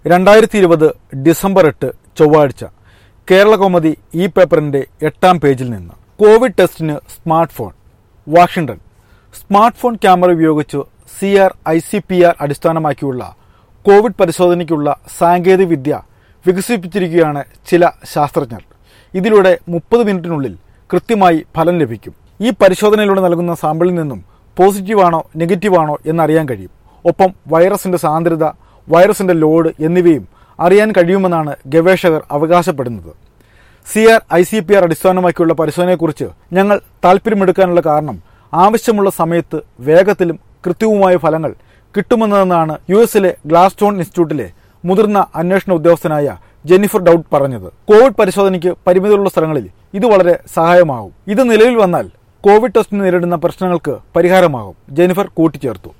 രണ്ടായിരത്തി ഇരുപത് ഡിസംബർ എട്ട് ചൊവ്വാഴ്ച കേരള കോമതി ഈ പേപ്പറിന്റെ എട്ടാം പേജിൽ നിന്ന് കോവിഡ് ടെസ്റ്റിന് smart phone Washington smart phone camera ഉപയോഗിച്ച് C R I C P R അടിസ്ഥാനമാക്കിയുള്ള കോവിഡ് പരിശോധനയ്ക്കുള്ള സാങ്കേതിക വിദ്യ വികസിപ്പിച്ചിരിക്കുകയാണ് ചില ശാസ്ത്രജ്ഞർ ഇതിലൂടെ മുപ്പത് മിനിറ്റിനുള്ളിൽ കൃത്യമായി ഫലം ലഭിക്കും ഈ പരിശോധനയിലൂടെ നൽകുന്ന സാമ്പിളിൽ നിന്നും പോസിറ്റീവാണോ നെഗറ്റീവാണോ എന്നറിയാൻ കഴിയും ഒപ്പം വൈറസിന്റെ സാന്ദ്രത വൈറസിന്റെ ലോഡ് എന്നിവയും അറിയാൻ കഴിയുമെന്നാണ് ഗവേഷകർ അവകാശപ്പെടുന്നത് C R I C P R അടിസ്ഥാനമാക്കിയുള്ള പരിശോധനയെക്കുറിച്ച് ഞങ്ങൾ താല്പര്യമെടുക്കാനുള്ള കാരണം ആവശ്യമുള്ള സമയത്ത് വേഗത്തിലും കൃത്യവുമായ ഫലങ്ങൾ കിട്ടുമെന്നതെന്നാണ് യു എസിലെ ഗ്ലാസ്റ്റോൺ ഇൻസ്റ്റിറ്റ്യൂട്ടിലെ മുതിർന്ന അന്വേഷണ ഉദ്യോഗസ്ഥനായ ജെന്നിഫർ ഡൌട്ട് പറഞ്ഞത് കോവിഡ് പരിശോധനയ്ക്ക് പരിമിതികളുള്ള സ്ഥലങ്ങളിൽ ഇത് വളരെ സഹായമാകും ഇത് നിലവിൽ വന്നാൽ കോവിഡ് ടെസ്റ്റിന് നേരിടുന്ന പ്രശ്നങ്ങൾക്ക് പരിഹാരമാകും ജെന്നിഫർ കൂട്ടിച്ചേർത്തു